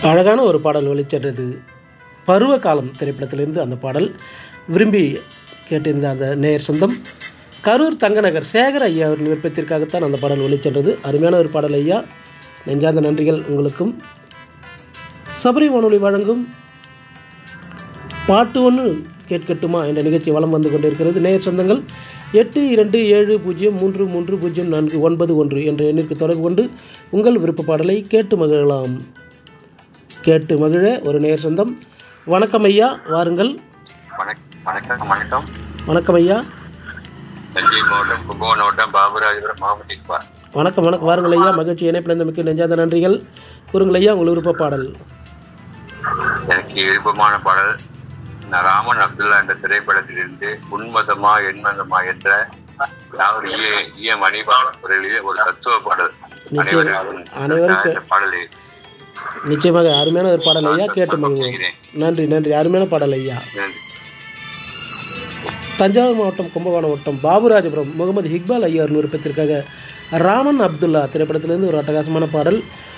அழகான ஒரு பாடல் ஒளிச்சென்றது பருவகாலம் திரைப்படத்திலிருந்து அந்த பாடல் விரும்பி கேட்டிருந்த அந்த நேயர் சொந்தம் கரூர் தங்கநகர் சேகர் ஐயா அவரின் விருப்பத்திற்காகத்தான் அந்த பாடல் ஒளிச்சென்றது அருமையான ஒரு பாடல் ஐயா நெஞ்சார்ந்த நன்றிகள் உங்களுக்கும் சபரி வானொலி வழங்கும் பாட்டு ஒன்று கேட்கட்டுமா என்ற நிகழ்ச்சி வலம் வந்து கொண்டிருக்கிறது நேயர் சொந்தங்கள் எட்டு இரண்டு ஏழு பூஜ்ஜியம் மூன்று மூன்று பூஜ்ஜியம் நான்கு ஒன்பது ஒன்று என்ற எண்ணிற்கு தொடர்பு கொண்டு உங்கள் விருப்ப பாடலை கேட்டு மகிழலாம் கேட்டு மகிழ ஒரு நேயர் சொந்தம் வணக்கம் ஐயா வாருங்கள் வணக்- வணக்கம் வணக்கம் வணக்கம் ஐயா தஞ்சை மாவட்டம் கும்பகோணம் மாவட்டம் பாபுராஜபுரம் மாவட்ட இக்பால் வணக்கம் வணக்கம் வாருங்கள் ஐயா மகிழ்ச்சி இணைப்பிழந்த மிக்க நெஞ்சாத நன்றிகள் கூறுங்கள் ஐயா உங்கள் விருப்ப பாடல் எனக்கு விருப்பமான பாடல் நான் ராமன் அப்துல்லா என்ற திரைப்படத்திலிருந்து உன்மதமா எண்மதமா என்ற யாவர் ஈய ஈய மணிபால் குரலிலே ஒரு தத்துவ பாடல் அனைவருக்கும் அனைவருக்கும் இந்த பாடலை நிச்சயமாக அருமையான ஒரு பாடல் ஐயா கேட்டு மகிழ்வோம் செய்கிறேன். நன்றி நன்றி அருமையான பாடல் ஐயா நன்றி. தஞ்சாவூர் மாவட்டம் கும்பகோணம் மாவட்டம் பாபுராஜபுரம் முகமது இக்பால் ஐயார் விருப்பத்திற்காக ராமன் அப்துல்லா திரைப்படத்திலிருந்து ஒரு அட்டகாசமான பாடல்